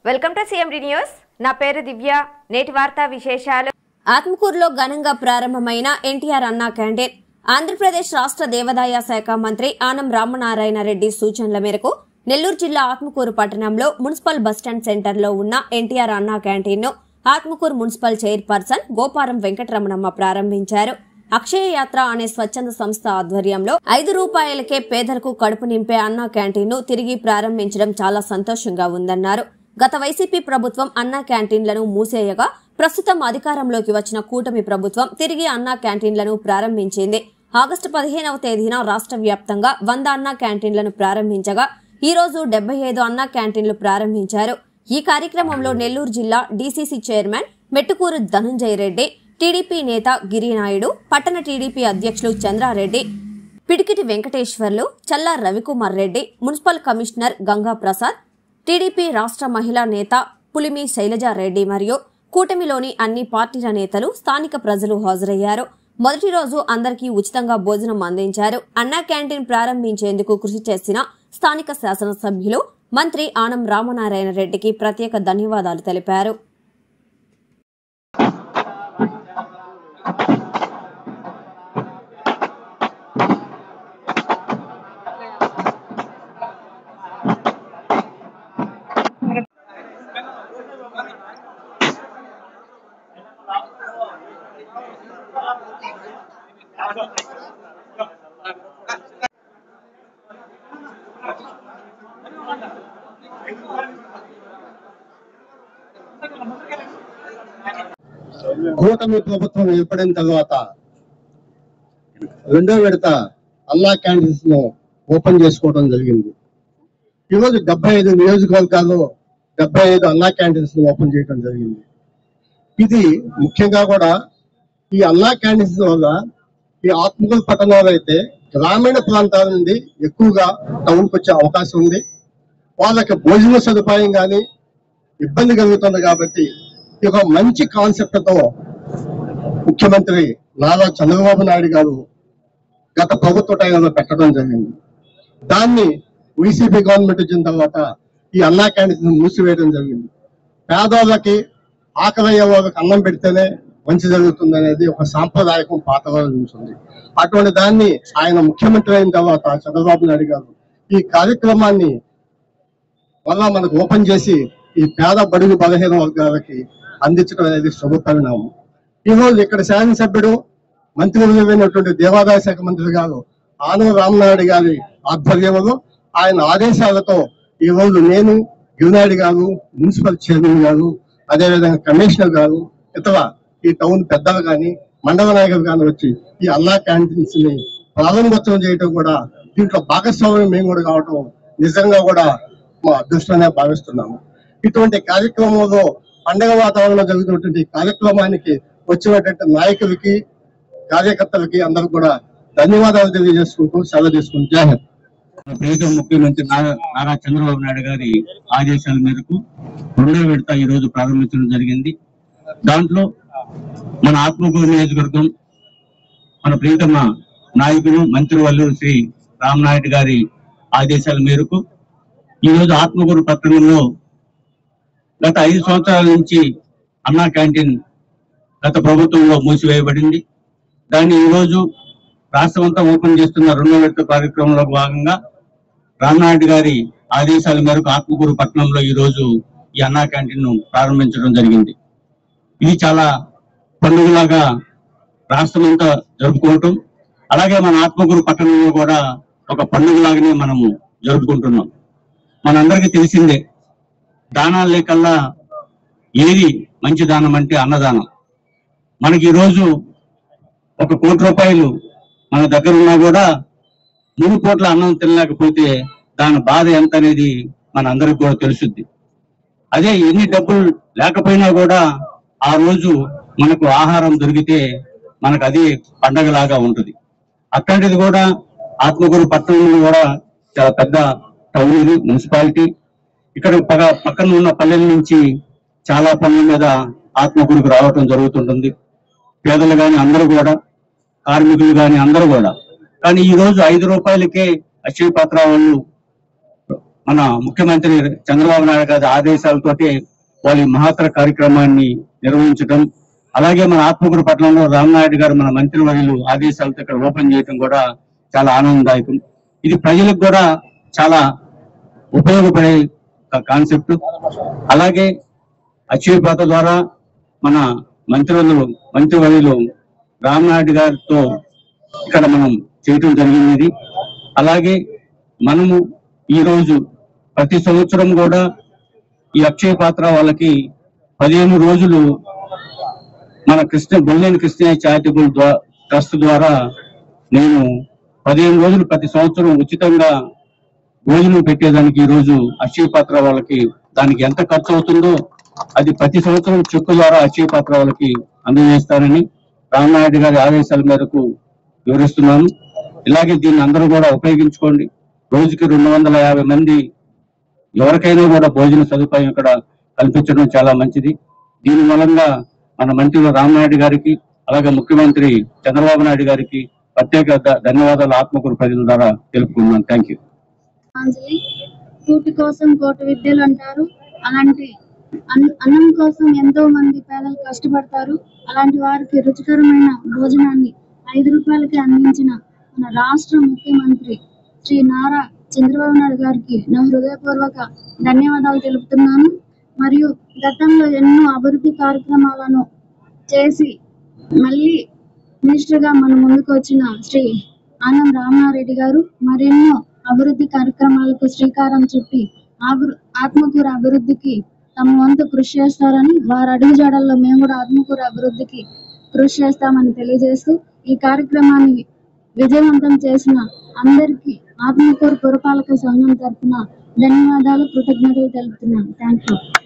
Welcome to CMD news నా పేరు దివ్య నేటి వార్తా విశేషాలు ఆత్మకూరులో ఘనంగా ప్రారంభమైన ఎన్టీఆర్ అన్నా క్యాంటీన్ ఆంధ్రప్రదేశ్ రాష్ట్ర దేవాదాయ శాఖ మంత్రి ఆనం రామనారాయణ రెడ్డి సూచనల మేరకు నెల్లూరు జిల్లా ఆత్మకూరు పట్టణంలో మున్సిపల్ బస్టాండ్ సెంటర్లో ఉన్న ఎన్టీఆర్ అన్నా క్యాంటీన్ ను ఆత్మకూరు మున్సిపల్ చైర్పర్సన్ గోపారం వెంకటరమణమ్మ ప్రారంభించారు అక్షయ యాత్ర అనే స్వచ్ఛంద సంస్థ ఆధ్వర్యంలో ఐదు రూపాయలకే పేదలకు కడుపు నింపే అన్నా క్యాంటీన్ ను తిరిగి ప్రారంభించడం చాలా సంతోషంగా ఉందన్నారు గత వైసీపీ ప్రభుత్వం అన్నా క్యాంటీన్లను మూసేయగా ప్రస్తుతం అధికారంలోకి వచ్చిన కూటమి ప్రభుత్వం తిరిగి అన్నా క్యాంటీన్లను ప్రారంభించింది ఆగస్టు పదిహేనవ తేదీన రాష్ట్ర వ్యాప్తంగా వంద అన్నా క్యాంటీన్లను ప్రారంభించగా ఈ రోజు డెబ్బై ఐదు అన్నా క్యాంటీన్లు ప్రారంభించారు ఈ కార్యక్రమంలో నెల్లూరు జిల్లా DCC chairman Mettukuru Dhanunjaya Reddy TDP నేత గిరినాయుడు పట్టణ టీడీపీ అధ్యక్షులు Chandra Reddy Pidikiti Venkateswarlu Challa Ravikumar Reddy municipal commissioner Ganga Prasad TDP రాష్ట్ర మహిళా నేత పులిమి శైలజారెడ్డి మరియు కూటమిలోని అన్ని పార్టీల నేతలు స్థానిక ప్రజలు హాజరయ్యారు మొదటి రోజు అందరికీ ఉచితంగా భోజనం అందించారు అన్నా క్యాంటీన్ ప్రారంభించేందుకు కృషి చేసిన స్థానిక శాసనసభ్యులు మంత్రి ఆనం రామనారాయణ రెడ్డికి ప్రత్యేక ధన్యవాదాలు తెలిపారు కూటమి ప్రభుత్వం ఏర్పడిన తర్వాత రెండో విడత అన్నా క్యాంటీన్స్ ను ఓపెన్ చేసుకోవడం జరిగింది ఈరోజు డెబ్బై ఐదు నియోజకవర్గాల్లో డెబ్బై ఐదు అన్నా క్యాంటీన్స్ ను ఓపెన్ చేయడం జరిగింది ఇది ముఖ్యంగా కూడా ఈ అన్నా క్యాంటీన్స్ వల్ల ఈ ఆత్మకూరు పట్టణంలో అయితే గ్రామీణ ప్రాంతాల నుండి ఎక్కువగా టౌన్కి వచ్చే అవకాశం ఉంది వాళ్ళకి భోజన సదుపాయం కానీ ఇబ్బంది కలుగుతుంది కాబట్టి ఈ ఒక మంచి కాన్సెప్ట్ తో ముఖ్యమంత్రి నారా చంద్రబాబు నాయుడు గారు గత ప్రభుత్వ టైంలో పెట్టడం జరిగింది దాన్ని వైసీపీ గవర్నమెంట్ వచ్చిన తర్వాత ఈ అన్నా క్యాంటీన్ మూసివేయడం జరిగింది పేదవాళ్ళకి ఆకలి అయ్యే వాళ్ళకి అన్నం పెడితేనే మంచి జరుగుతుంది అనేది ఒక సాంప్రదాయకం పాతగా ఉంటుంది అటువంటి దాన్ని ఆయన ముఖ్యమంత్రి అయిన తర్వాత చంద్రబాబు నాయుడు గారు ఈ కార్యక్రమాన్ని మళ్ళా మనకు ఓపెన్ చేసి ఈ పేద బడుగు బలహీన వర్గాలకి అందించడం అనేది శుభ పరిణామం ఈ రోజు ఇక్కడ శాసనసభ్యుడు మంత్రివర్యులైనటువంటి దేవాదాయ శాఖ మంత్రి గారు ఆనవ రామనాయుడు గారి ఆధ్వర్యంలో ఆయన ఆదేశాలతో ఈ రోజు నేను గిరినాయుడు గారు మున్సిపల్ చైర్మన్ గారు అదేవిధంగా కమిషనర్ గారు ఇతర ఈ టౌన్ పెద్దలు కానీ మండల నాయకులు కానీ వచ్చి ఈ అన్నా క్యాంటీన్స్ ని ప్రారంభోత్సవం చేయటం కూడా దీంట్లో భాగస్వామ్యం మేము కూడా కావటం నిజంగా కూడా మా అదృష్టంగా భావిస్తున్నాము ఇటువంటి కార్యక్రమంలో పండగ వాతావరణంలో జరుగుతున్నటువంటి ఈ కార్యక్రమానికి వచ్చినటువంటి నాయకులకి కార్యకర్తలకి అందరూ కూడా ధన్యవాదాలు తెలియజేసుకుంటూ సెలవు తీసుకుంటూ జై హింద్ ప్రీతం ముఖ్యమంత్రి నారా నారా చంద్రబాబు నాయుడు గారి ఆదేశాల మేరకు రెండో విడత ఈ రోజు ప్రారంభించడం జరిగింది దాంట్లో మన ఆత్మకూరు నియోజకవర్గం మన ప్రీతమ నాయకులు మంత్రి వల్లూరు శ్రీ రామనాయుడు గారి ఆదేశాల మేరకు ఈ రోజు ఆత్మకూరు పట్టణంలో గత ఐదు సంవత్సరాల నుంచి అన్నా క్యాంటీన్ గత ప్రభుత్వంలో మూసివేయబడింది దాన్ని ఈ రోజు రాష్ట్రమంతా ఓపెన్ చేస్తున్న రెండో విడత కార్యక్రమంలో భాగంగా రామనాయుడు గారి ఆదేశాల మేరకు ఆత్మకూరు పట్టణంలో ఈ రోజు ఈ అన్నా క్యాంటీన్ ను ప్రారంభించడం జరిగింది ఇది చాలా పండుగలాగా రాష్ట్రమంతా జరుపుకోవటం అలాగే మన ఆత్మకూరు పట్టణంలో కూడా ఒక పండుగలాగానే మనము జరుపుకుంటున్నాం మనందరికీ తెలిసిందే దానాలు లేకల్లా ఏది మంచి దానం అంటే అన్నదానం మనకి ఈ రోజు ఒక కోటి రూపాయలు మన దగ్గర ఉన్నా కూడా మూడు కోట్ల అన్నం తినలేకపోతే దాని బాధ ఎంత అనేది మన అందరికి కూడా తెలుసుద్ది అదే ఎన్ని డబ్బులు లేకపోయినా కూడా ఆ రోజు మనకు ఆహారం దొరికితే మనకు అది పండగలాగా ఉంటుంది అట్లాంటిది కూడా ఆత్మకూరు పట్టణంలో కూడా చాలా పెద్ద టౌన్ ఇది మున్సిపాలిటీ ఇక్కడ పగ- పక్కన ఉన్న పల్లెల నుంచి చాలా పనుల మీద ఆత్మకూరుకు రావటం జరుగుతుంటుంది పేదలు గాని అందరూ కూడా కార్మికులు గాని అందరూ కూడా కానీ ఈ రోజు ఐదు రూపాయలకే అక్షయ పాత్ర వాళ్ళు మన ముఖ్యమంత్రి చంద్రబాబు నాయుడు గారి ఆదేశాలతోటి వాళ్ళ ఈ మహత్తర కార్యక్రమాన్ని నిర్వహించడం అలాగే మన ఆత్మకూరు పట్టణంలో రామనాయుడు గారు మన మంత్రివర్యులు ఆదేశాలతో ఇక్కడ ఓపెన్ చేయడం కూడా చాలా ఆనందదాయకం ఇది ప్రజలకు కూడా చాలా ఉపయోగపడే కాన్సెప్ట్ అలాగే అచీవ్ పాత ద్వారా మన మంత్రులు మంత్రివర్యులు రామనాయుడు గారితో ఇక్కడ మనం చేయటం జరిగింది ఇది. అలాగే మనము ఈ రోజు ప్రతి సంవత్సరం కూడా ఈ అక్షయ పాత్ర వాళ్ళకి పదిహేను రోజులు మన కృష్ణ బొల్లేని కృష్ణ చారిటబుల్ ద్వా- ట్రస్ట్ ద్వారా నేను పదిహేను రోజులు ప్రతి సంవత్సరం ఉచితంగా భోజనం పెట్టేదానికి ఈ రోజు అక్షయ పాత్ర వాళ్ళకి దానికి ఎంత ఖర్చు అవుతుందో అది ప్రతి సంవత్సరం చెక్కు ద్వారా అక్షయ పాత్ర వాళ్ళకి అందజేస్తానని రామనాయుడు గారి ఆదేశాల మేరకు వివరిస్తున్నాను ఇలాగే దీన్ని అందరూ కూడా ఉపయోగించుకోండి రోజుకి రెండు వందల యాభై మంది ఎవరికైనా కూడా భోజన సదుపాయం ఇక్కడ కల్పించడం చాలా మంచిది దీని మూలంగా మన మంత్రులు రామనాయుడు గారికి అలాగే ముఖ్యమంత్రి చంద్రబాబు నాయుడు గారికి ప్రత్యేక ధ- ధన్యవాదాలు ఆత్మకూరు ప్రజల ద్వారా తెలుపుకున్నాను థ్యాంక్ యూ అంజలి కూటి కోసం కోటి విద్యలు అంటారు అలాంటి అన్- అన్నం కోసం ఎంతో మంది పేదలు కష్టపడతారు అలాంటి వారికి రుచికరమైన భోజనాన్ని ఐదు రూపాయలకి అందించిన మన రాష్ట్ర ముఖ్యమంత్రి శ్రీ నారా చంద్రబాబు నాయుడు గారికి నా హృదయపూర్వక ధన్యవాదాలు తెలుపుతున్నాను మరియు గతంలో ఎన్నో అభివృద్ధి కార్యక్రమాలను చేసి మళ్ళీ మినిస్టర్ గా మన ముందుకు వచ్చిన శ్రీ ఆనం రామారెడ్డి గారు మరెన్నో అభివృద్ధి కార్యక్రమాలకు శ్రీకారం చుట్టి ఆభృ- ఆత్మకూరు అభివృద్ధికి తమ వంతు కృషి చేస్తారని వారి అడుగుజాడల్లో మేము కూడా ఆత్మకూరు అభివృద్ధికి కృషి చేస్తామని తెలియజేస్తూ ఈ కార్యక్రమాన్ని విజయవంతం చేసిన అందరికీ ఆత్మకూరు పురపాలక సంఘం తరఫున ధన్యవాదాలు కృతజ్ఞతలు తెలుపుతున్నాను థ్యాంక్ యూ